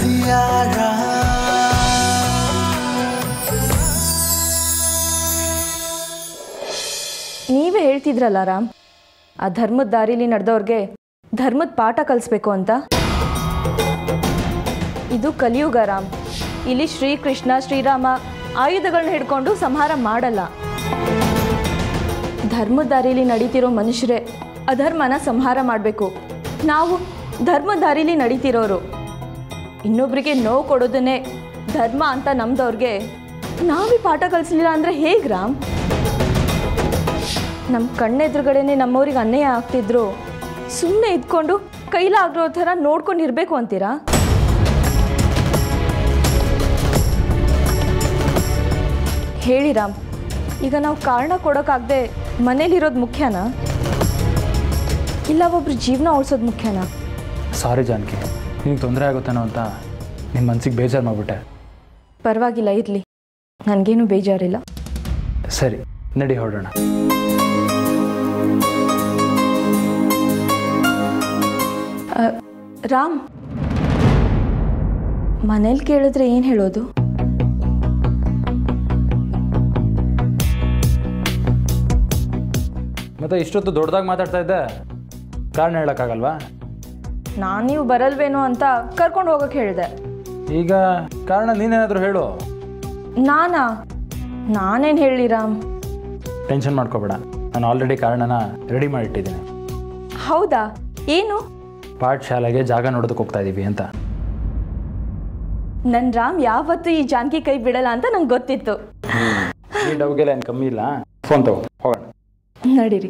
ರಸಿಯಾರ ನೀವೇ ಹೇಳ್ತಿದ್ರಲ್ಲ ರಾಮ್ ಆ ಧರ್ಮದ ದಾರಿಲಿ ನಡೆದವ್ರಿಗೆ ಧರ್ಮದ ಪಾಠ ಕಲಿಸ್ಬೇಕು ಅಂತ ಇದು ಕಲಿಯುಗ ರಾಮ್ ಇಲ್ಲಿ ಶ್ರೀಕೃಷ್ಣ ಶ್ರೀರಾಮ ಆಯುಧಗಳನ್ನ ಹಿಡ್ಕೊಂಡು ಸಂಹಾರ ಮಾಡಲ್ಲ ಧರ್ಮದ ದಾರಿಲಿ ನಡೀತಿರೋ ಮನುಷ್ಯರೇ ಅಧರ್ಮನ ಸಂಹಾರ ಮಾಡಬೇಕು ನಾವು ಧರ್ಮದ ದಾರಿಲಿ ನಡೀತಿರೋರು ಇನ್ನೊಬ್ರಿಗೆ ನೋವು ಕೊಡೋದನ್ನೇ ಧರ್ಮ ಅಂತ ನಮ್ದವ್ರಿಗೆ ನಾವೇ ಪಾಠ ಕಲಿಸ್ಲಿಲ್ಲ ಅಂದರೆ ಹೇಗೆ ರಾಮ್ ನಮ್ಮ ಕಣ್ಣೆದುರುಗಡೆನೆ ನಮ್ಮವ್ರಿಗೆ ಅನ್ಯಾಯ ಆಗ್ತಿದ್ರು ಸುಮ್ಮನೆ ಇದ್ಕೊಂಡು ಕೈಲಾಗಿರೋ ಥರ ನೋಡ್ಕೊಂಡು ಇರಬೇಕು ಅಂತೀರಾ ಹೇಳಿ ರಾಮ್ ಈಗ ನಾವು ಕಾರಣ ಕೊಡೋಕ್ಕಾಗದೆ ಮನೇಲಿರೋದು ಮುಖ್ಯನಾ ಇಲ್ಲ ಒಬ್ರು ಜೀವನ ಉಳಿಸೋದು ಮುಖ್ಯನಾ ಸಾರಿ ಜಾನಕಿ ನಿಮ್ಗೆ ತೊಂದರೆ ಆಗುತ್ತೇನೋ ಅಂತ ನಿಮ್ಮ ಮನ್ಸಿಗೆ ಬೇಜಾರು ಮಾಡಿಬಿಟ್ಟೆ ಪರವಾಗಿಲ್ಲ ಇರಲಿ ನನಗೇನು ಬೇಜಾರಿಲ್ಲ ಸರಿ ನಡಿ ಹೊರಡೋಣ ಅ, ರಾಮ್ ಮನೇಲಿ ಕೇಳಿದ್ರೆ ಏನು ಹೇಳೋದು ಮತ್ತೆ ಇಷ್ಟೊತ್ತು ದೊಡ್ಡದಾಗಿ ಮಾತಾಡ್ತಾ ಇದ್ದೆ ಕಾರಣ ಹೇಳೋಕ್ಕಾಗಲ್ವಾ ನಾನು ನೀವು ಬರಲ್ವೇನೋ ಅಂತ ಕರ್ಕೊಂಡು ಹೋಗೋಕೆ ಹೇಳಿದೆ ಈಗ ಕಾರಣ ನೀನೇನಾದರೂ ಹೇಳು ನಾನಾ ನಾನೇನು ಹೇಳಿ ರಾಮ್ ಟೆನ್ಷನ್ ಮಾಡ್ಕೋಬೇಡ ನಾನು ಆಲ್ರೆಡಿ ಕಾರಣನ ರೆಡಿ ಮಾಡಿಟ್ಟಿದ್ದೀನಿ ಹೌದಾ ಏನು ಪಾಠಶಾಲೆಗೆ ಜಾಗ ನೋಡೋದಕ್ಕೆ ಹೋಗ್ತಾ ಇದ್ದೀವಿ ಅಂತ ನನ್ನ ರಾಮ್ ಯಾವತ್ತೂ ಈ ಜಾನಕಿ ಕೈ ಬಿಡಲ್ಲ ಅಂತ ನಂಗೆ ಗೊತ್ತಿತ್ತು ಈ ಡಬ್ಗೆಲ್ಲ ಏನು ಕಮ್ಮಿ ಇಲ್ಲ ಫೋನ್ ತಗೋ ಹೋಗೋಣ ನಡೀರಿ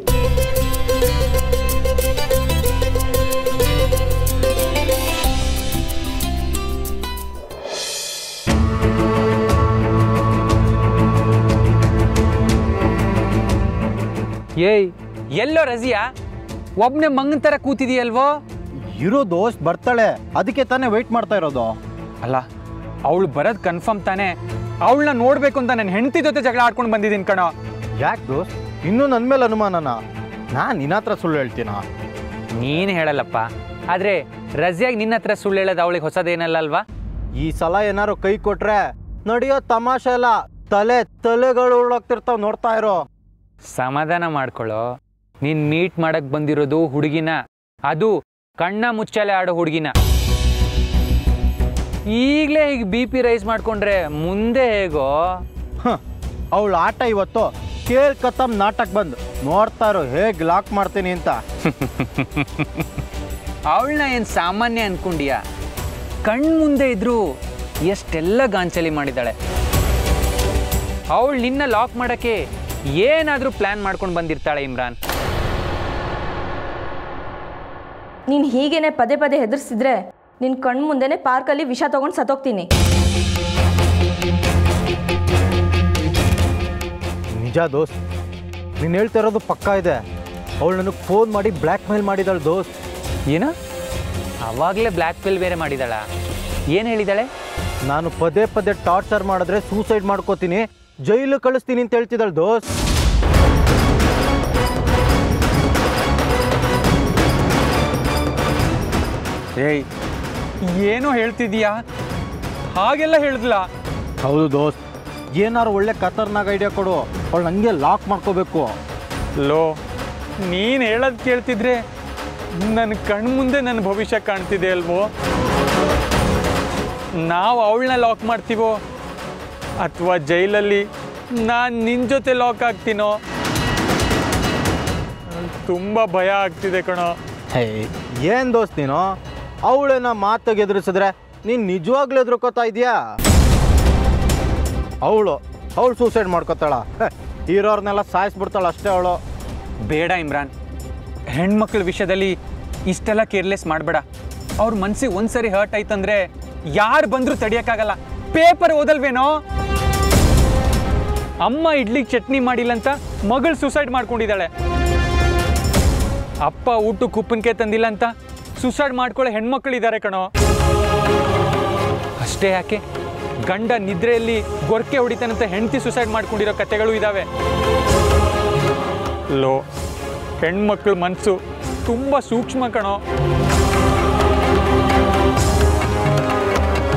ಏಯ್ ಎಲ್ಲೋ ರಜಿಯಾ ಒಬ್ನೇ ಮಂಗನ್ ತರ ಕೂತಿದೀಯಲ್ವೋ ಇರೋ ದೋಸ್ತ್ ಬರ್ತಾಳೆ ಅದಕ್ಕೆ ತಾನೇ ವೆಯ್ಟ್ ಮಾಡ್ತಾ ಇರೋದು ಅಲ್ಲ ಅವಳು ಬರೋದ್ ಕನ್ಫರ್ಮ್ ತಾನೇ ಅವಳನ್ನ ನೋಡ್ಬೇಕು ಅಂತ ನನ್ನ ಹೆಂಡತಿ ಜೊತೆ ಜಗಳ ಆಡ್ಕೊಂಡು ಬಂದಿದ್ದೀನಿ ಕಣೋ ಯಾಕೆ ದೋಸ್ತ್ ಇನ್ನೂ ನನ್ನ ಮೇಲೆ ಅನುಮಾನನ ನಾನು ನಿನ್ನ ಹತ್ರ ಸುಳ್ಳು ಹೇಳ್ತೀನ ನೀನ್ ಹೇಳಲ್ಲಪ್ಪ ಆದ್ರೆ ರಜಿಯಾಗಿ ನಿನ್ನ ಹತ್ರ ಸುಳ್ಳು ಹೇಳೋದು ಅವಳಿಗೆ ಹೊಸದೇನಲ್ಲ ಅಲ್ವಾ ಈ ಸಲ ಏನಾರು ಕೈ ಕೊಟ್ರೆ ನಡೆಯೋ ತಮಾಷೆ ಎಲ್ಲ ತಲೆ ತಲೆಗಳು ಉರುಳೋಗ್ತಿರ್ತಾವ್ ನೋಡ್ತಾ ಇರೋ ಸಮಾಧಾನ ಮಾಡ್ಕೊಳ್ಳೋ ನೀನ್ ಮೀಟ್ ಮಾಡಕ್ ಬಂದಿರೋದು ಹುಡುಗಿನ ಅದು ಕಣ್ಣ ಮುಚ್ಚಾಲೆ ಆಡೋ ಹುಡುಗಿನ ಈಗಲೇ ಈಗ ಬಿ ಪಿ ರೈಸ್ ಮಾಡ್ಕೊಂಡ್ರೆ ಮುಂದೆ ಹೇಗೋ ಅವಳ ಆಟ ಇವತ್ತು ಕೇಳ್ ಕತ್ತಮ್ ನಾಟಕ್ ಬಂದು ನೋಡ್ತಾ ಇರೋ ಹೇಗ್ ಲಾಕ್ ಮಾಡ್ತೀನಿ ಅಂತ ಅವಳನ್ನ ಏನು ಸಾಮಾನ್ಯ ಅನ್ಕೊಂಡಿಯಾ ಕಣ್ ಮುಂದೆ ಇದ್ರು ಎಷ್ಟೆಲ್ಲ ಗಾಂಚಲಿ ಮಾಡಿದ್ದಾಳೆ ಅವಳು ನಿನ್ನ ಲಾಕ್ ಮಾಡಕ್ಕೆ ಏನಾದರೂ ಪ್ಲಾನ್ ಮಾಡ್ಕೊಂಡು ಬಂದಿರ್ತಾಳೆ ಇಮ್ರಾನ್ ನೀನು ಹೀಗೇನೆ ಪದೇ ಪದೇ ಹೆದರ್ಸಿದ್ರೆ ನಿನ್ನ ಕಣ್ಣು ಮುಂದೆನೆ ಪಾರ್ಕಲ್ಲಿ ವಿಷ ತೊಗೊಂಡು ಸತ್ತೋಗ್ತೀನಿ ನಿಜ ದೋಸ್ತ್ ನೀನು ಹೇಳ್ತಾ ಇರೋದು ಪಕ್ಕಾ ಇದೆ ಅವಳು ನನಗೆ ಫೋನ್ ಮಾಡಿ ಬ್ಲ್ಯಾಕ್ ಮೇಲ್ ಮಾಡಿದಾಳು ದೋಸ್ತ್ ಏನು ಅವಾಗಲೇ ಬ್ಲ್ಯಾಕ್ ಪಿಲ್ ಬೇರೆ ಮಾಡಿದಾಳ ಏನು ಹೇಳಿದಾಳೆ ನಾನು ಪದೇ ಪದೇ ಟಾರ್ಚರ್ ಮಾಡಿದ್ರೆ ಸೂಸೈಡ್ ಮಾಡ್ಕೋತೀನಿ ಜೈಲು ಕಳಿಸ್ತೀನಿ ಅಂತ ಹೇಳ್ತಿದ್ದಾಳೆ ದೋಸ್ತ್ ಏಯ್ ಏನೋ ಹೇಳ್ತಿದೀಯಾ ಹಾಗೆಲ್ಲ ಹೇಳಿದ್ಲಾ ಹೌದು ದೋಸ್ತ್ ಏನಾರು ಒಳ್ಳೆ ಖತರ್ನಾಕ್ ಐಡಿಯಾ ಕೊಡು ಅವಳು ಹಂಗೆ ಲಾಕ್ ಮಾಡ್ಕೋಬೇಕು ಲೋ ನೀನು ಹೇಳೋದು ಕೇಳ್ತಿದ್ರೆ ನನ್ನ ಕಣ್ಮುಂದೆ ನನ್ನ ಭವಿಷ್ಯ ಕಾಣ್ತಿದೆ ಅಲ್ವೋ ನಾವು ಅವಳನ್ನ ಲಾಕ್ ಮಾಡ್ತೀವೋ ಅಥವಾ ಜೈಲಲ್ಲಿ ನಾನು ನಿನ್ನ ಜೊತೆ ಲಾಕ್ ಆಗ್ತೀನೋ ತುಂಬ ಭಯ ಆಗ್ತಿದೆ ಕಣೋ ಹೇ ಏನ್ ದೋಸ್ತ್ ನೀನು ಅವಳನ್ನ ಮಾತಾಗಿ ಎದುರಿಸಿದ್ರೆ ನೀನ್ ನಿಜವಾಗ್ಲೂ ಎದುರ್ಕೋತಾ ಇದೀಯಾ ಅವಳು ಅವಳು ಸೂಸೈಡ್ ಮಾಡ್ಕೋತಾಳ ಇರೋರ್ನೆಲ್ಲ ಸಾಯಿಸ್ಬಿಡ್ತಾಳ ಅಷ್ಟೇ ಅವಳು ಬೇಡ ಇಮ್ರಾನ್ ಹೆಣ್ಮಕ್ಳ ವಿಷಯದಲ್ಲಿ ಇಷ್ಟೆಲ್ಲ ಕೇರ್ಲೆಸ್ ಮಾಡಬೇಡ ಅವ್ರ ಮನ್ಸಿಗೆ ಒಂದ್ಸರಿ ಹರ್ಟ್ ಆಯ್ತಂದ್ರೆ ಯಾರು ಬಂದರೂ ತಡಿಯೋಕ್ಕಾಗಲ್ಲ ಪೇಪರ್ ಓದಲ್ವೇನೋ ಅಮ್ಮ ಇಡ್ಲಿಗೆ ಚಟ್ನಿ ಮಾಡಿಲ್ಲ ಅಂತ ಮಗಳು ಸುಸೈಡ್ ಮಾಡ್ಕೊಂಡಿದ್ದಾಳೆ ಅಪ್ಪ ಊಟಕ್ಕೆ ಉಪ್ಪಿನಕಾಯಿ ತಂದಿಲ್ಲ ಅಂತ ಸುಸೈಡ್ ಮಾಡ್ಕೊಳ್ಳೋ ಹೆಣ್ಮಕ್ಳು ಇದ್ದಾರೆ ಕಣೋ ಅಷ್ಟೇ ಯಾಕೆ ಗಂಡ ನಿದ್ರೆಯಲ್ಲಿ ಗೊರಕೆ ಹೊಡಿತಾನಂತ ಹೆಂಡತಿ ಸುಸೈಡ್ ಮಾಡ್ಕೊಂಡಿರೋ ಕತೆಗಳು ಇದ್ದಾವೆ ಲೋ ಹೆಣ್ಮಕ್ಳ ಮನಸ್ಸು ತುಂಬ ಸೂಕ್ಷ್ಮ ಕಣೋ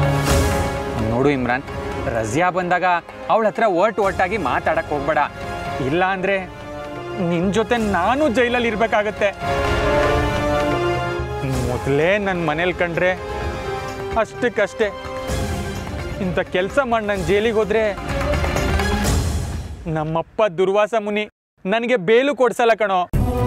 ನೋಡು ಇಮ್ರಾನ್ ರಜಿಯಾ ಬಂದಾಗ ಅವಳ ಹತ್ರ ಒಟ್ ಒಟ್ಟಾಗಿ ಮಾತಾಡಕ್ ಹೋಗ್ಬೇಡ ಇಲ್ಲ ಅಂದ್ರೆ ನಿನ್ ಜೊತೆ ನಾನು ಜೈಲಲ್ಲಿ ಇರ್ಬೇಕಾಗತ್ತೆ ಮೊದಲೇ ನನ್ನ ಮನೇಲಿ ಕಂಡ್ರೆ ಅಷ್ಟಕ್ಕಷ್ಟೇ ಇಂಥ ಕೆಲಸ ಮಾಡಿ ನಾನು ಜೈಲಿಗೆ ಹೋದ್ರೆ ನಮ್ಮಪ್ಪ ದುರ್ವಾಸ ಮುನಿ ನನಗೆ ಬೇಲು ಕೊಡ್ಸಲ್ಲ ಕಣೋ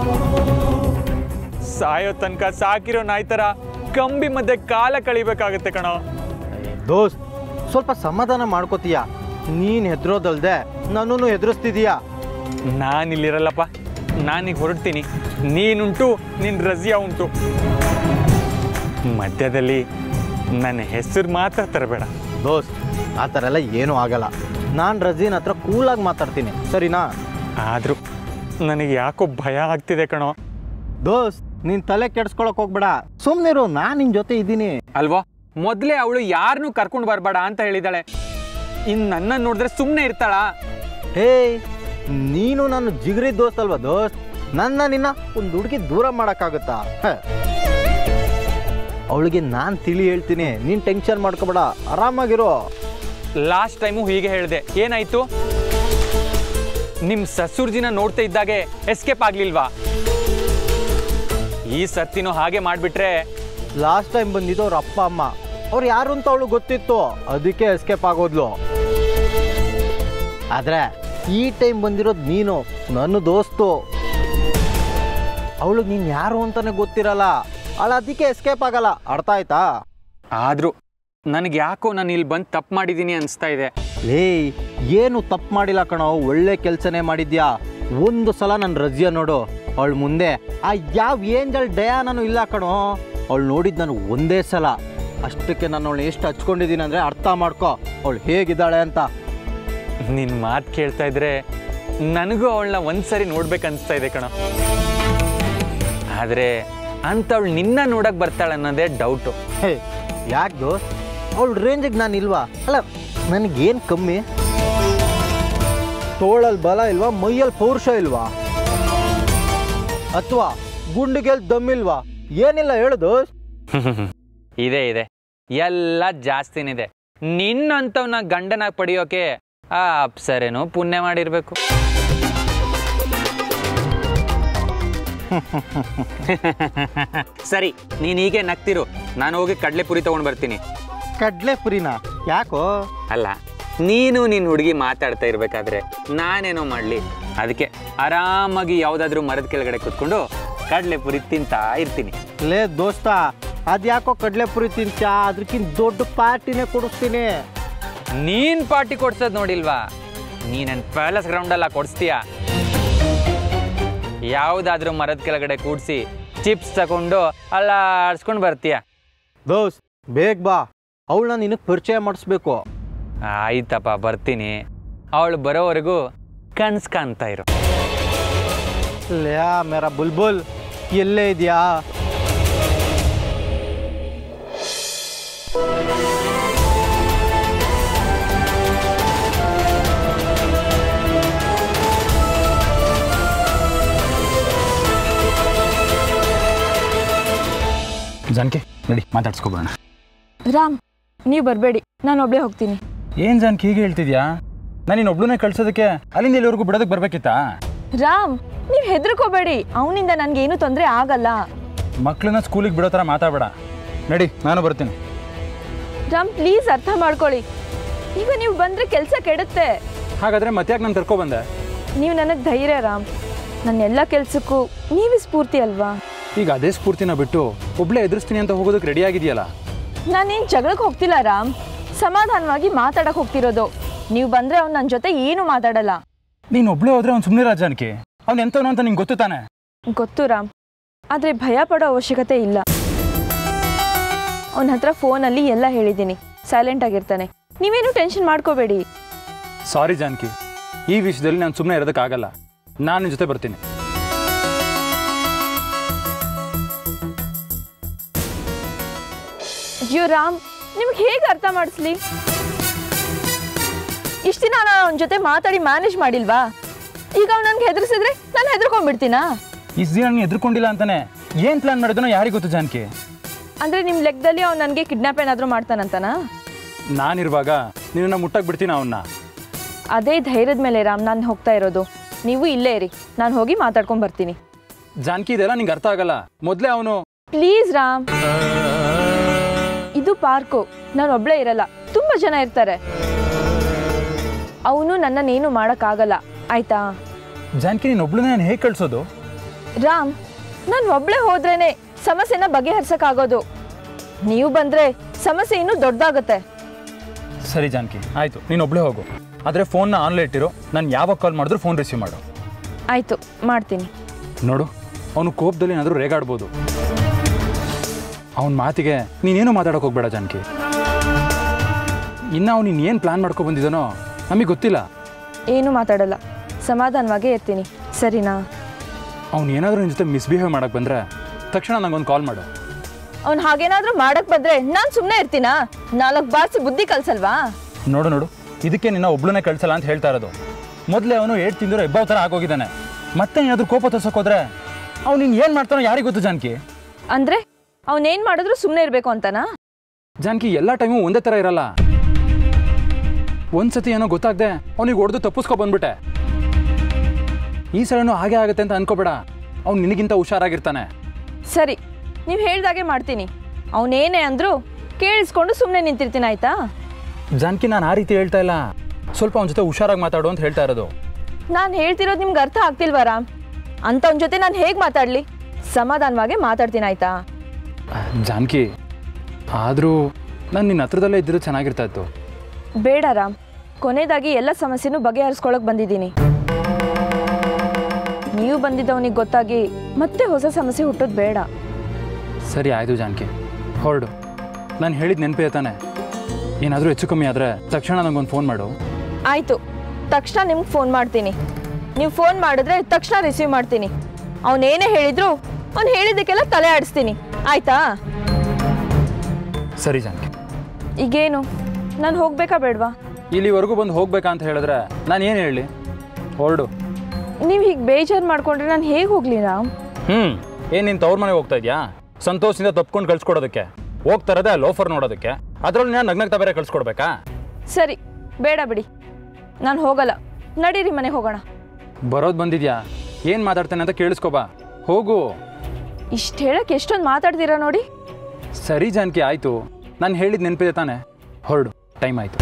ಸಾಯೋ ತನಕ ಸಾಕಿರೋ ನಾಯಿ ಥರ ಕಂಬಿ ಮಧ್ಯೆ ಕಾಲ ಕಳಿಬೇಕಾಗತ್ತೆ ಕಣೋ ದೋಸ್ತ್ ಸ್ವಲ್ಪ ಸಮಾಧಾನ ಮಾಡ್ಕೋತೀಯ ನೀನ್ ಹೆದ್ರೋದಲ್ದೆ ನನ್ನನ್ನು ಹೆದರಿಸ್ತಿದೀಯಾ ನಾನಿಲ್ಲಿರಲ್ಲಪ್ಪ ನಾನೀಗ ಹೊರಡ್ತೀನಿ ನೀನುಂಟು ನಿನ್ನ ರಜಿಯಾ ಉಂಟು ಮಧ್ಯದಲ್ಲಿ ನನ್ನ ಹೆಸರು ಮಾತ್ರ ತರಬೇಡ ದೋಸ್ತ್ ಆ ಥರ ಎಲ್ಲ ಏನೂ ಆಗಲ್ಲ ನಾನು ರಜೀನ್ ಹತ್ರ ಕೂಲಾಗಿ ಮಾತಾಡ್ತೀನಿ ಸರಿನಾ ಆದರೂ ನನಗೆ ಯಾಕೋ ಭಯ ಆಗ್ತಿದೆ ಕಣೋ ದೋಸ್ತ್ ನೀನ್ ತಲೆ ಕೆಡ್ಸ್ಕೊಳಕ್ ಹೋಗ್ಬೇಡ ಸುಮ್ನಿರು ನಾನ್ ನಿನ್ ಜೊತೆ ಇದ್ದೀನಿ ಅಲ್ವೋ ಮೊದಲೇ ಅವಳು ಯಾರನ್ನೂ ಕರ್ಕೊಂಡು ಬರಬೇಡ ಅಂತ ಹೇಳಿದಾಳೆ ಇನ್ನು ನನ್ನ ನೋಡಿದ್ರೆ ಸುಮ್ಮನೆ ಇರ್ತಾಳಾ ಹೇ ನೀನು ನನ್ನ ಜಿಗರಿ ದೋಸ್ತ್ ಅಲ್ವಾ ದೋಸ್ತ್ ನನ್ನ ನಿನ್ನ ಒಂದು ಹುಡುಗಿ ದೂರ ಮಾಡೋಕ್ಕಾಗುತ್ತಾ ಅವಳಿಗೆ ನಾನು ತಿಳಿ ಹೇಳ್ತೀನಿ ನೀನು ಟೆನ್ಷನ್ ಮಾಡ್ಕೋಬೇಡ ಆರಾಮಾಗಿರು ಲಾಸ್ಟ್ ಟೈಮು ಹೀಗೆ ಹೇಳಿದೆ ಏನಾಯ್ತು ನಿಮ್ಮ ಸಸುರ್ಜಿನ ನೋಡ್ತಾ ಇದ್ದಾಗೆ ಎಸ್ಕೇಪ್ ಆಗ್ಲಿಲ್ವಾ ಈ ಸರ್ತಿನೂ ಹಾಗೆ ಮಾಡಿಬಿಟ್ರೆ ಲಾಸ್ಟ್ ಟೈಮ್ ಬಂದಿದ್ದು ಅವ್ರ ಅಪ್ಪ ಅಮ್ಮ ಅವ್ರು ಯಾರು ಅಂತ ಅವಳು ಗೊತ್ತಿತ್ತು ಅದಕ್ಕೆ ಎಸ್ಕೇಪ್ ಆಗೋದ್ಲು ಆದ್ರೆ ಈ ಟೈಮ್ ಬಂದಿರೋದು ನೀನು ನನ್ನ ದೋಸ್ತು ಅವಳಿಗೆ ನೀನು ಯಾರು ಅಂತಾನೆ ಗೊತ್ತಿರಲ್ಲ ಅವಳು ಅದಕ್ಕೆ ಎಸ್ಕೇಪ್ ಆಗಲ್ಲ ಅರ್ಥ ಆಯ್ತಾ ಆದರೂ ನನಗೆ ಯಾಕೋ ನಾನು ಇಲ್ಲಿ ಬಂದು ತಪ್ಪು ಮಾಡಿದ್ದೀನಿ ಅನಿಸ್ತಾ ಇದೆ ಲೇ ಏನು ತಪ್ಪು ಮಾಡಿಲ್ಲ ಕಣೋ ಒಳ್ಳೆ ಕೆಲಸನೇ ಮಾಡಿದ್ಯಾ ಒಂದು ಸಲ ನನ್ನ ರಜಿಯ ನೋಡು ಅವಳು ಮುಂದೆ ಆ ಯಾವ ಏಂಜಲ್ ಡಯಾನೂ ಇಲ್ಲ ಕಣೋ ಅವಳು ನೋಡಿದ್ದು ನಾನು ಒಂದೇ ಸಲ ಅಷ್ಟಕ್ಕೆ ನಾನು ಅವಳು ಎಷ್ಟು ಹಚ್ಕೊಂಡಿದ್ದೀನಿ ಅಂದರೆ ಅರ್ಥ ಮಾಡ್ಕೊ ಅವಳು ಹೇಗಿದ್ದಾಳೆ ಅಂತ ನಿನ್ನ ಮಾತು ಕೇಳ್ತಾ ಇದ್ರೆ ನನಗೂ ಅವಳನ್ನ ಒಂದ್ಸರಿ ನೋಡ್ಬೇಕು ಅನಿಸ್ತಾ ಇದೆ ಕಣ ಆದರೆ ಅಂಥವಳು ನಿನ್ನ ನೋಡಕ್ ಬರ್ತಾಳೆ ಅನ್ನೋದೇ ಡೌಟು ಹೇ ಯಾಕೆ ದೋಸ್ತ್ ಅವಳ ರೇಂಜಿಗೆ ನಾನು ಇಲ್ವಾ ಅಲ್ಲ ನನಗೇನು ಕಮ್ಮಿ ತೋಳಲ್ಲಿ ಬಲ ಇಲ್ವಾ ಮೈಯಲ್ಲಿ ಪೌರುಷ ಇಲ್ವಾ ಅಥವಾ ಗುಂಡಿಗೆಲ್ ದಮ್ಮಿಲ್ವಾ ಏನಿಲ್ಲ ಹೇಳು ದೋಸ್ತ್ ಇದೆ ಇದೆ ಎಲ್ಲ ಜಾಸ್ತಿನಿದೆ ನಿನ್ನಂಥವ್ನ ಗಂಡನಾಗಿ ಪಡೆಯೋಕೆ ಆ ಅಪ್ಸರೇನು ಪುಣ್ಯ ಮಾಡಿರ್ಬೇಕು ಸರಿ ನೀನು ಹೀಗೆ ನಗ್ತಿರು ನಾನು ಹೋಗಿ ಕಡಲೆಪುರಿ ತಗೊಂಡು ಬರ್ತೀನಿ ಕಡ್ಲೆ ಪುರಿನ ಯಾಕೋ ಅಲ್ಲ ನೀನು ನಿನ್ನ ಹುಡುಗಿ ಮಾತಾಡ್ತಾ ಇರ್ಬೇಕಾದ್ರೆ ನಾನೇನೋ ಮಾಡಲಿ ಅದಕ್ಕೆ ಆರಾಮಾಗಿ ಯಾವುದಾದ್ರೂ ಮರದ ಕೆಳಗಡೆ ಕೂತ್ಕೊಂಡು ಕಡಲೆಪುರಿ ತಿಂತಾ ಇರ್ತೀನಿ ಲೇ ದೋಸ್ತ ಅದ್ಯಾಕೋ ಕಡ್ಲೆ ಪುರಿ ತಿಂತ್ಯಾ ಅದಕ್ಕಿಂತ ದೊಡ್ಡ ಪಾರ್ಟಿನೇ ಕೊಡಿಸ್ತೀನಿ ನೀನ್ ಪಾರ್ಟಿ ಕೊಡ್ಸೋದ್ ನೋಡಿಲ್ವಾ ನೀ ನನ್ನ ಪ್ಯಾಲೇಸ್ ಗ್ರೌಂಡಲ್ಲ ಕೊಡಿಸ್ತೀಯ ಯಾವುದಾದ್ರೂ ಮರದ ಕೆಳಗಡೆ ಕೂಡಿಸಿ ಚಿಪ್ಸ್ ತಗೊಂಡು ಅಲ್ಲ ಆಡ್ಸ್ಕೊಂಡು ಬರ್ತೀಯ ದೋಸ್ತ್ ಬೇಗ ಬಾ ಅವಳನ್ನ ನಿನಗೆ ಪರಿಚಯ ಮಾಡಿಸ್ಬೇಕು ಆಯ್ತಪ್ಪ ಬರ್ತೀನಿ ಅವಳು ಬರೋವರೆಗೂ ಕನ್ಸ್ ಕಾಣ್ತಾ ಇರು ಲ್ಯಾ ಮೇರಾ ಬುಲ್ಬುಲ್ ಎಲ್ಲೇ ಇದೆಯಾ ಜಾನಕಿ ನಡಿ ಮಾತಾಡ್ಸ್ಕೊಬೋಣ ರಾಮ್ ನೀವು ಬರಬೇಡಿ ನಾನು ಒಬ್ಳೇ ಹೋಗ್ತೀನಿ ಏನು ಜಾನಕಿ ಹೀಗೆ ಹೇಳ್ತಿದ್ಯಾ ನಾನು ನೀನು ಒಬ್ಳನ್ನೇ ಕಳ್ಸೋದಕ್ಕೆ ಅಲ್ಲಿಂದ ಇಲ್ಲಿವರೆಗೂ ಬಿಡೋದಕ್ಕೆ ಬರ್ಬೇಕಿತ್ತಾ ರಾಮ್ ನೀವು ಹೆದರ್ಕೋಬೇಡಿ ಅವನಿಂದ ನನಗೇನು ತೊಂದರೆ ಆಗಲ್ಲ ಮಕ್ಕಳನ್ನ ಸ್ಕೂಲಿಗೆ ಬಿಡೋ ಥರ ಮಾತಾಡಬೇಡ ನಡಿ ನಾನು ಬರ್ತೀನಿ ರಾಮ್ ಪ್ಲೀಸ್ ಅರ್ಥ ಮಾಡ್ಕೊಳ್ಳಿ ಈಗ ನೀವು ಬಂದರೆ ಕೆಲಸ ಕೆಡುತ್ತೆ ಹಾಗಾದರೆ ಮತ್ತೆ ಯಾಕೆ ನಾನು ಕರ್ಕೊಬಂದೆ ನೀವು ನನಗೆ ಧೈರ್ಯ ರಾಮ್ ನನ್ನ ಎಲ್ಲ ಕೆಲಸಕ್ಕೂ ನೀವೇ ಸ್ಫೂರ್ತಿ ಅಲ್ವಾ ಈಗ ಅದೇ ಸ್ಫೂರ್ತಿನ ಬಿಟ್ಟು ಒಬ್ಳೇ ಎದುರಿಸ್ತೀನಿ ಅಂತ ಹೋಗೋದಕ್ಕೆ ರೆಡಿ ಆಗಿದೆಯಲ್ಲ ನಾನೇನು ಜಗಳಕ್ಕೆ ಹೋಗ್ತಿಲ್ಲ ರಾಮ್ ಸಮಾಧಾನವಾಗಿ ಮಾತಾಡಕ್ಕೆ ಹೋಗ್ತಿರೋದು ನೀವು ಬಂದರೆ ಅವ್ನು ನನ್ನ ಜೊತೆ ಏನು ಮಾತಾಡಲ್ಲ ನೀನು ಒಬ್ಳೇ ಹೋದ್ರೆ ಅವ್ನು ಸುಮ್ಮನೆ ಜಾನಕಿ ಅವ್ನು ಎಂಥವನು ಅಂತ ನಿಂಗೆ ಗೊತ್ತು ತಾನೆ ಗೊತ್ತು ರಾಮ್ ಆದರೆ ಭಯ ಪಡೋ ಅವಶ್ಯಕತೆ ಇಲ್ಲ ಅವನ ಹತ್ರ ಫೋನಲ್ಲಿ ಎಲ್ಲ ಹೇಳಿದ್ದೀನಿ ಸೈಲೆಂಟ್ ಆಗಿರ್ತಾನೆ ನೀವೇನು ಟೆನ್ಷನ್ ಮಾಡ್ಕೋಬೇಡಿ ಸಾರಿ ಜಾನಕಿ ಈ ವಿಷಯದಲ್ಲಿ ನಾನು ಸುಮ್ಮನೆ ಇರೋದಕ್ಕಾಗಲ್ಲ ನಾನು ನಿನ್ನ ಜೊತೆ ಬರ್ತೀನಿ ಅಯ್ಯೋ ರಾಮ್ ನಿಮ್ಗೆ ಹೇಗೆ ಅರ್ಥ ಮಾಡಿಸ್ಲಿ ಇಷ್ಟು ದಿನ ನಾನು ಅವನ ಜೊತೆ ಮಾತಾಡಿ ಮ್ಯಾನೇಜ್ ಮಾಡಿಲ್ವಾ ಈಗ ಅವ್ನು ನನ್ಗೆ ಹೆದರ್ಸಿದ್ರೆ ನಾನು ಹೆದರ್ಕೊಂಡ್ಬಿಡ್ತೀನಾ ಇಷ್ಟು ದಿನ ನೀನು ಎದ್ರುಕೊಂಡಿಲ್ಲ ಅಂತಾನೆ ಏನು ಪ್ಲಾನ್ ಮಾಡಿದನೋ ಯಾರಿಗೆ ಗೊತ್ತು ಜಾನಕಿ ಅಂದರೆ ನಿಮ್ಮ ಲೆಕ್ಕದಲ್ಲಿ ಅವ್ನು ನನಗೆ ಕಿಡ್ನಾಪ್ ಏನಾದರೂ ಮಾಡ್ತಾನಂತನಾ ನಾನಿರುವಾಗ ನಿನ್ನನ್ನು ಮುಟ್ಟಕ್ಕೆ ಬಿಡ್ತೀನಿ ಅವನ್ನ ಅದೇ ಧೈರ್ಯದ ಮೇಲೆ ರಾಮ್ ನಾನು ಹೋಗ್ತಾ ಇರೋದು ನೀವು ಇಲ್ಲೇ ಇರಿ ನಾನು ಹೋಗಿ ಮಾತಾಡ್ಕೊಂಡು ಬರ್ತೀನಿ ಜಾನಕಿ ಇದೆಲ್ಲ ನಿಂಗೆ ಅರ್ಥ ಆಗಲ್ಲ ಮೊದಲೇ ಅವನು ಪ್ಲೀಸ್ ರಾಮ್ ಇದು ಪಾರ್ಕು ನಾನು ಒಬ್ಳೇ ಇರಲ್ಲ ತುಂಬ ಜನ ಇರ್ತಾರೆ ಅವನು ನನ್ನನ್ನೇನು ಮಾಡೋಕ್ಕಾಗಲ್ಲ ಆಯ್ತಾ ಜಾನಕಿ ನೀನು ಒಬ್ಳನ್ನ ನಾನು ಹೇಗೆ ಕಳಿಸೋದು ರಾಮ್ ನಾನು ಒಬ್ಳೇ ಹೋದ್ರೇನೆ ಸಮಸ್ಯೆನ ಬಗೆಹರ್ಸಕ್ಕಾಗೋದು ನೀವು ಬಂದ್ರೆ ಸಮಸ್ಯೆ ಇನ್ನೂ ದೊಡ್ಡದಾಗುತ್ತೆ ಸರಿ ಜಾನಕಿ ಆಯಿತು ನೀನು ಒಬ್ಳೇ ಹೋಗು ಆದರೆ ಫೋನ್ನ ಆನ್ಲೈನ್ ಇಟ್ಟಿರು ನಾನು ಯಾವಾಗ ಕಾಲ್ ಮಾಡಿದ್ರು ಫೋನ್ ರಿಸೀವ್ ಮಾಡು ಆಯ್ತು ಮಾಡ್ತೀನಿ ನೋಡು ಅವನು ಕೋಪದಲ್ಲಿ ಏನಾದರೂ ರೇಗಾಡ್ಬೋದು ಅವನ ಮಾತಿಗೆ ನೀನೇನು ಮಾತಾಡೋಕೆ ಹೋಗ್ಬೇಡ ಜಾನಕಿ ಇನ್ನು ಅವನು ಏನು ಪ್ಲ್ಯಾನ್ ಮಾಡ್ಕೊ ಬಂದಿದ್ದಾನೋ ನಮಗೆ ಗೊತ್ತಿಲ್ಲ ಏನು ಮಾತಾಡಲ್ಲ ಸಮಾಧಾನವಾಗೇ ಇರ್ತೀನಿ ಸರಿನಾ ಅವ್ನು ಏನಾದರೂ ನಿನ್ನ ಜೊತೆ ಮಿಸ್ಬಿಹೇವ್ ಮಾಡಕ್ಕೆ ಬಂದರೆ ತಕ್ಷಣ ನಂಗೊಂದು ಕಾಲ್ ಮಾಡು ಅವ್ನು ಹಾಗೇನಾದ್ರೂ ಮಾಡಕ್ ಬಂದ್ರೆ ನಾನು ಸುಮ್ಮನೆ ಇರ್ತೀನಾ ನಾಲ್ಕು ಬಾರ್ಸಿ ಬುದ್ಧಿ ಕಲ್ಸಲ್ವಾ ನೋಡು ನೋಡು ಇದಕ್ಕೆ ನಿನ್ನ ಒಬ್ಳನ್ನೇ ಕಳ್ಸಲ್ಲ ಅಂತ ಹೇಳ್ತಾ ಇರೋದು ಮೊದಲೇ ಅವನು ಏಟ್ ತಿಂದಿರೋ ಹೆಬ್ಬಾವ್ ಥರ ಆಗೋಗಿದ್ದಾನೆ ಮತ್ತೆ ಏನಾದರೂ ಕೋಪ ತೋರ್ಸಕ್ಕೆ ಹೋದ್ರೆ ಅವ್ನು ನೀನು ಏನು ಮಾಡ್ತಾನೋ ಯಾರಿಗೆ ಗೊತ್ತು ಜಾನಕಿ ಅಂದ್ರೆ ಅವನೇನ್ ಮಾಡಿದ್ರು ಸುಮ್ಮನೆ ಇರ್ಬೇಕು ಅಂತನಾ ಜಾನಕಿ ಎಲ್ಲ ಟೈಮು ಒಂದೇ ಥರ ಇರಲ್ಲ ಒಂದ್ಸತಿ ಏನೋ ಗೊತ್ತಾಗದೆ ಅವನಿಗೆ ಹೊಡೆದು ತಪ್ಪಿಸ್ಕೊ ಬಂದ್ಬಿಟ್ಟೆ ಈ ಸಲನೂ ಹಾಗೆ ಆಗುತ್ತೆ ಅಂತ ಅನ್ಕೋಬೇಡ ಅವ್ನು ನಿನಗಿಂತ ಹುಷಾರಾಗಿರ್ತಾನೆ ಸರಿ ನೀವು ಹೇಳ್ದಾಗೆ ಮಾಡ್ತೀನಿ ಅವನೇನೇ ಅಂದ್ರು ಕೇಳಿಸ್ಕೊಂಡು ಸುಮ್ಮನೆ ನಿಂತಿರ್ತೀನಿ ಆಯ್ತಾ ಜಾನಕಿ ನಾನು ಆ ರೀತಿ ಹೇಳ್ತಾ ಇಲ್ಲ ಸ್ವಲ್ಪ ಅವನ ಜೊತೆ ಹುಷಾರಾಗಿ ಮಾತಾಡು ಅಂತ ಹೇಳ್ತಾ ಇರೋದು ನಾನು ಹೇಳ್ತಿರೋದು ನಿಮ್ಗೆ ಅರ್ಥ ಆಗ್ತಿಲ್ವಾ ರಾಮ್ ಅಂಥವ್ನ ಜೊತೆ ನಾನು ಹೇಗೆ ಮಾತಾಡಲಿ ಸಮಾಧಾನವಾಗೇ ಮಾತಾಡ್ತೀನಿ ಆಯ್ತಾ ಜಾನಕಿ ಆದರೂ ನಾನು ನಿನ್ನ ಹತ್ರದಲ್ಲೇ ಇದ್ದಿರೋ ಚೆನ್ನಾಗಿರ್ತಾ ಇತ್ತು ಬೇಡ ರಾಮ್ ಕೊನೆಯದಾಗಿ ಎಲ್ಲ ಸಮಸ್ಯೆನೂ ಬಗೆಹರಿಸ್ಕೊಳಕ್ ಬಂದಿದ್ದೀನಿ ನೀವು ಬಂದಿದ್ದವನಿಗೆ ಗೊತ್ತಾಗಿ ಮತ್ತೆ ಹೊಸ ಸಮಸ್ಯೆ ಹುಟ್ಟೋದು ಬೇಡ ಸರಿ ಆಯಿತು ಜಾನಕಿ ಹೊರಡು ನಾನು ಹೇಳಿದ ನೆನಪೇ ತಾನೆ ಏನಾದರೂ ಹೆಚ್ಚು ಕಮ್ಮಿ ಆದರೆ ತಕ್ಷಣ ನನಗೊಂದು ಫೋನ್ ಮಾಡು ಆಯಿತು ತಕ್ಷಣ ನಿಮ್ಗೆ ಫೋನ್ ಮಾಡ್ತೀನಿ ನೀವು ಫೋನ್ ಮಾಡಿದ್ರೆ ತಕ್ಷಣ ರಿಸೀವ್ ಮಾಡ್ತೀನಿ ಅವನೇನೇ ಹೇಳಿದ್ರು ಅವ್ನು ಹೇಳಿದ್ದಕ್ಕೆಲ್ಲ ತಲೆ ಆಡಿಸ್ತೀನಿ ಆಯ್ತಾ ಸರಿ ಜಾನಕಿ ಈಗೇನು ನಾನು ಹೋಗ್ಬೇಕಾ ಬೇಡವಾ ಇಲ್ಲಿವರೆಗೂ ಬಂದು ಹೋಗ್ಬೇಕಾ ಅಂತ ಹೇಳಿದ್ರೆ ನಾನು ಏನು ಹೇಳಿ ಹೊರಡು ನೀವು ಹೀಗೆ ಬೇಜಾರು ಮಾಡ್ಕೊಂಡ್ರೆ ನಾನು ಹೇಗೆ ಹೋಗ್ಲಿ ರಾಮ್ ಹ್ಞೂ ಏನು ನೀನು ತವ್ರ ಮನೆಗೆ ಹೋಗ್ತಾ ಇದೆಯಾ ಸಂತೋಷದಿಂದ ತಪ್ಕೊಂಡು ಕಳ್ಸ್ಕೊಡೋದಕ್ಕೆ ಹೋಗ್ತಾರದೆ ಲೋಫರ್ ನೋಡೋದಕ್ಕೆ ಅದರಲ್ಲಿ ನಾನು ನಗ್ನಗ್ತಾ ಬೇರೆ ಕಳ್ಸ್ಕೊಡ್ಬೇಕಾ ಸರಿ ಬೇಡ ಬಿಡಿ ನಾನು ಹೋಗಲ್ಲ ನಡೀರಿ ಮನೆಗೆ ಹೋಗೋಣ ಬರೋದು ಬಂದಿದ್ಯಾ ಏನು ಮಾತಾಡ್ತೇನೆ ಅಂತ ಕೇಳಿಸ್ಕೊಬಾ ಹೋಗು ಇಷ್ಟು ಹೇಳಕ್ಕೆ ಎಷ್ಟೊಂದು ಮಾತಾಡ್ತೀರಾ ನೋಡಿ ಸರಿ ಜಾನಕಿ ಆಯಿತು ನಾನು ಹೇಳಿದ ನೆನಪಿದೆ ತಾನೆ ಹೊರಡು ಟೈಮ್ ಆಯಿತು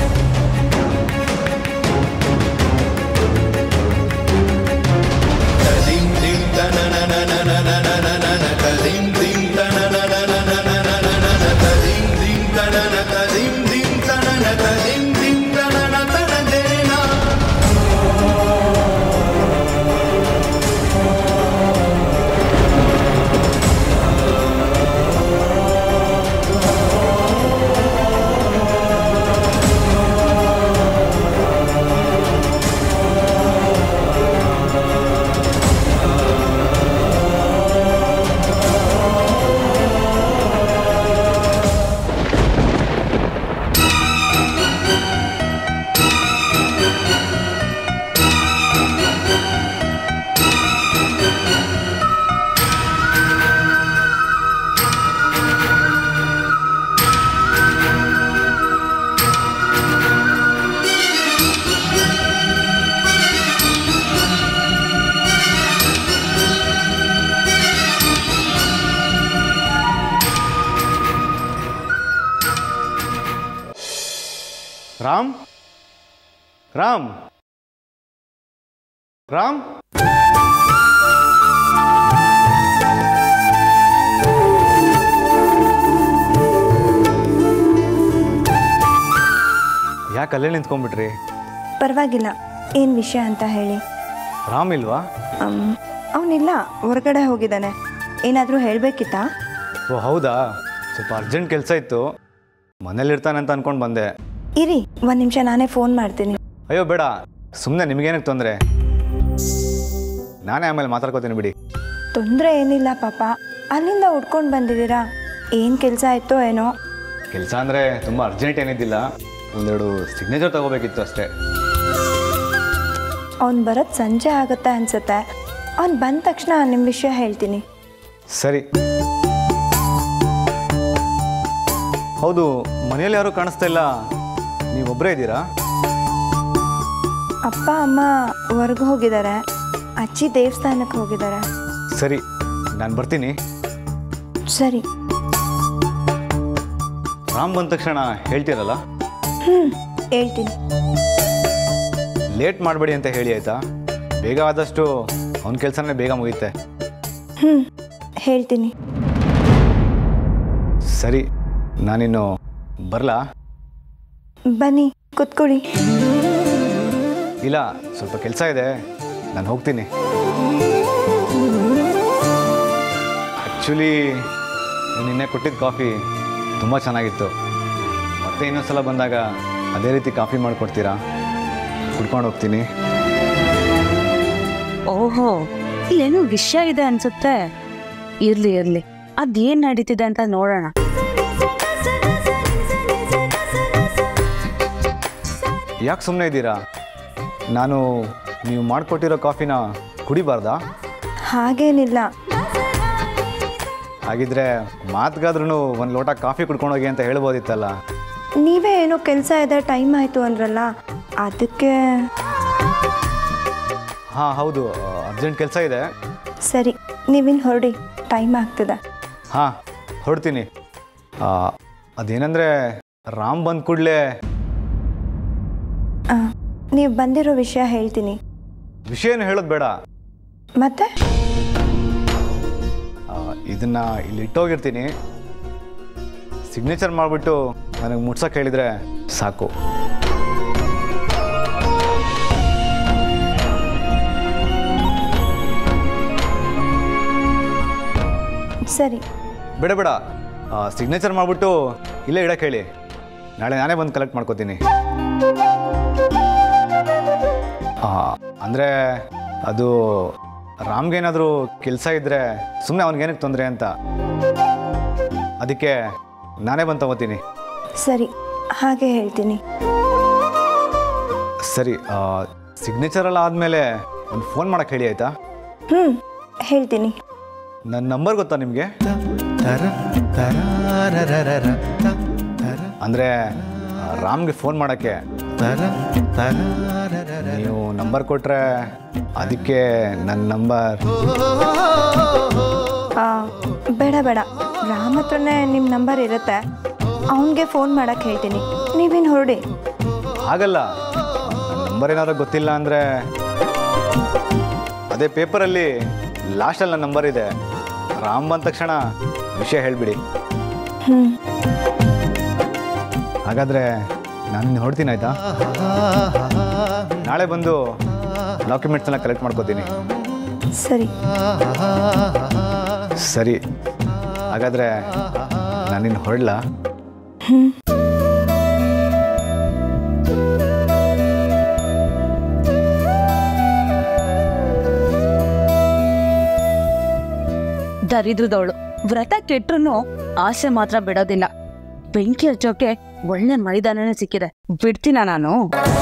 ರಾಮ್ ರಾಮ್ ರಾಮ್ ಯಾಕೆ ಅಲ್ಲೇ ನಿಂತ್ಕೊಂಡ್ಬಿಟ್ರಿ ಪರವಾಗಿಲ್ಲ ಏನು ವಿಷಯ ಅಂತ ಹೇಳಿ ರಾಮ್ ಇಲ್ವಾ ಅವನಿಲ್ಲ ಹೊರಗಡೆ ಹೋಗಿದ್ದಾನೆ ಏನಾದರೂ ಹೇಳಬೇಕಿತ್ತಾ ಓ ಹೌದಾ ಸ್ವಲ್ಪ ಅರ್ಜೆಂಟ್ ಕೆಲಸ ಇತ್ತು ಮನೇಲಿರ್ತಾನೆ ಅಂತ ಅನ್ಕೊಂಡು ಬಂದೆ ಇರಿ ಒಂದು ನಿಮಿಷ ನಾನೇ ಫೋನ್ ಮಾಡ್ತೀನಿ ಅಯ್ಯೋ ಬೇಡ ಸುಮ್ಮನೆ ನಿಮಗೇನಕ್ಕೆ ತೊಂದರೆ ನಾನೇ ಆಮೇಲೆ ಮಾತಾಡ್ಕೋತೀನಿ ಬಿಡಿ ತೊಂದರೆ ಏನಿಲ್ಲ ಪಾಪ ಅಲ್ಲಿಂದ ಉಡ್ಕೊಂಡು ಬಂದಿದ್ದೀರಾ ಏನು ಕೆಲಸ ಆಯಿತೋ ಏನೋ ಕೆಲಸ ಅಂದರೆ ತುಂಬ ಅರ್ಜೆಂಟ್ ಏನಿದ್ದಿಲ್ಲ ಒಂದೆರಡು ಸಿಗ್ನೇಚರ್ ತಗೋಬೇಕಿತ್ತು ಅಷ್ಟೇ ಅವ್ನು ಬರೋದು ಸಂಜೆ ಆಗುತ್ತೆ ಅನ್ಸುತ್ತೆ ಅವ್ನು ಬಂದ ತಕ್ಷಣ ನಿಮ್ಮ ವಿಷಯ ಹೇಳ್ತೀನಿ ಸರಿ ಹೌದು ಮನೆಯಲ್ಲಿ ಯಾರೂ ಕಾಣಿಸ್ತಾ ಇಲ್ಲ ನೀವೊಬ್ಬರೇ ಇದ್ದೀರಾ ಅಪ್ಪ ಅಮ್ಮ ಹೊರ್ಗೆ ಹೋಗಿದ್ದಾರೆ ಅಜ್ಜಿ ದೇವಸ್ಥಾನಕ್ಕೆ ಹೋಗಿದ್ದಾರೆ ಸರಿ ನಾನು ಬರ್ತೀನಿ ಸರಿ ರಾಮ್ ಬಂದ ತಕ್ಷಣ ಹೇಳ್ತೀರಲ್ಲ ಹ್ಞೂ ಹೇಳ್ತೀನಿ ಲೇಟ್ ಮಾಡಬೇಡಿ ಅಂತ ಹೇಳಿ ಆಯಿತಾ ಬೇಗ ಆದಷ್ಟು ಅವನ ಕೆಲಸನೇ ಬೇಗ ಮುಗಿಯುತ್ತೆ ಹ್ಞೂ ಹೇಳ್ತೀನಿ ಸರಿ ನಾನಿನ್ನು ಬರಲಾ ಬನ್ನಿ ಕುತ್ಕೊಳ್ಳಿ ಇಲ್ಲ ಸ್ವಲ್ಪ ಕೆಲಸ ಇದೆ ನಾನು ಹೋಗ್ತೀನಿ ಆ್ಯಕ್ಚುಲಿ ನಿನ್ನೆ ಕೊಟ್ಟಿದ್ದ ಕಾಫಿ ತುಂಬ ಚೆನ್ನಾಗಿತ್ತು ಮತ್ತೆ ಇನ್ನೊಂದ್ಸಲ ಬಂದಾಗ ಅದೇ ರೀತಿ ಕಾಫಿ ಮಾಡಿಕೊಡ್ತೀರಾ ಕುಡ್ಕೊಂಡು ಹೋಗ್ತೀನಿ ಓಹೋ ಇಲ್ಲೇನೋ ವಿಷಯ ಇದೆ ಅನ್ಸುತ್ತೆ ಇರ್ಲಿ ಇರ್ಲಿ ಅದೇನ್ ನಡೀತಿದೆ ಅಂತ ನೋಡೋಣ ಯಾಕೆ ಸುಮ್ಮನೆ ಇದ್ದೀರಾ ನಾನು ನೀವು ಮಾಡಿಕೊಟ್ಟಿರೋ ಕಾಫಿನ ಕುಡಿಬಾರ್ದಾ ಹಾಗೇನಿಲ್ಲ ಹಾಗಿದ್ರೆ ಮಾತ್ಗಾದ್ರೂ ಒಂದು ಲೋಟ ಕಾಫಿ ಕುಡ್ಕೊಂಡೋಗಿ ಅಂತ ಹೇಳ್ಬೋದಿತ್ತಲ್ಲ ನೀವೇ ಏನೋ ಕೆಲಸ ಇದೆ ಟೈಮ್ ಆಯಿತು ಅಂದ್ರಲ್ಲ ಅದಕ್ಕೆ ಹಾಂ ಹೌದು ಅರ್ಜೆಂಟ್ ಕೆಲಸ ಇದೆ ಸರಿ ನೀವಿನ್ ಹೊರಡಿ ಟೈಮ್ ಆಗ್ತದೆ ಹಾಂ ಹೊರಡ್ತೀನಿ ಅದೇನಂದರೆ ರಾಮ್ ಬಂದ ಕೂಡಲೇ ನೀವು ಬಂದಿರೋ ವಿಷಯ ಹೇಳ್ತೀನಿ ವಿಷಯನ ಹೇಳೋದು ಬೇಡ ಮತ್ತೆ ಆ, ಇದನ್ನ ಇಲ್ಲಿ ಇಟ್ಟೋಗಿರ್ತೀನಿ ಸಿಗ್ನೇಚರ್ ಮಾಡಿಬಿಟ್ಟು ನನಗೆ ಮುಟ್ಸಕ್ಕೆ ಹೇಳಿದರೆ ಸಾಕು ಸರಿ ಬೇಡ ಬೇಡ ಸಿಗ್ನೇಚರ್ ಮಾಡಿಬಿಟ್ಟು ಇಲ್ಲೇ ಇಡಕ್ಕೆ ಹೇಳಿ ನಾಳೆ ನಾನೇ ಬಂದು ಕಲೆಕ್ಟ್ ಮಾಡ್ಕೋತೀನಿ ಅಂದರೆ ಅದು ರಾಮ್ಗೇನಾದರೂ ಕೆಲಸ ಇದ್ದರೆ ಸುಮ್ಮನೆ ಅವ್ನಿಗೇನಕ್ಕೆ ತೊಂದರೆ ಅಂತ ಅದಕ್ಕೆ ನಾನೇ ಬಂದು ತಗೋತೀನಿ ಸರಿ ಹಾಗೆ ಹೇಳ್ತೀನಿ ಸರಿ ಸಿಗ್ನೇಚರೆಲ್ಲ ಆದಮೇಲೆ ಒಂದು ಫೋನ್ ಮಾಡಕ್ಕೆ ಹೇಳಿ ಆಯಿತಾ ಹ್ಞೂ ಹೇಳ್ತೀನಿ ನನ್ನ ನಂಬರ್ ಗೊತ್ತಾ ನಿಮಗೆ ಅಂದರೆ ರಾಮ್ಗೆ ಫೋನ್ ಮಾಡೋಕ್ಕೆ ನೀವು ನಂಬರ್ ಕೊಟ್ಟರೆ ಅದಕ್ಕೆ ನನ್ನ ನಂಬರ್ ಆ, ಬೇಡ ಬೇಡ ರಾಮ್ ಹತ್ರನೇ ನಿಮ್ಮ ನಂಬರ್ ಇರುತ್ತೆ ಅವನಿಗೆ ಫೋನ್ ಮಾಡಕ್ಕೆ ಹೇಳ್ತೀನಿ ನೀವಿನ್ ಹೊರಡಿ ಆಗಲ್ಲ ನಂಬರ್ ಏನಾದ್ರು ಗೊತ್ತಿಲ್ಲ ಅಂದರೆ ಅದೇ ಪೇಪರಲ್ಲಿ ಲಾಸ್ಟಲ್ಲಿ ನನ್ನ ನಂಬರ್ ಇದೆ ರಾಮ್ ಬಂದ ತಕ್ಷಣ ವಿಷಯ ಹೇಳಿಬಿಡಿ ಹ್ಞೂ ಹಾಗಾದರೆ ನಾನು ಇನ್ನು ಹೊರಡ್ತೀನಿ ಆಯಿತಾ ನಾಳೆ ಬಂದು ಡಾಕ್ಯುಮೆಂಟ್ಸನ್ನ ಕಲೆಕ್ಟ್ ಮಾಡ್ಕೋತೀನಿ ಸರಿ ಸರಿ ಹಾಗಾದರೆ ನಾನಿನ್ನು ಹೊರಡ್ಲಾ ದರಿದ್ರದವಳು ವ್ರತ ಕೆಟ್ರು ಆಸೆ ಮಾತ್ರ ಬಿಡೋದಿಲ್ಲ ಬೆಂಕಿ ಹಚ್ಚೋಕೆ ಒಳ್ಳೆ ಮೈದಾನನೇ ಸಿಕ್ಕಿದೆ ಬಿಡ್ತೀನ ನಾನು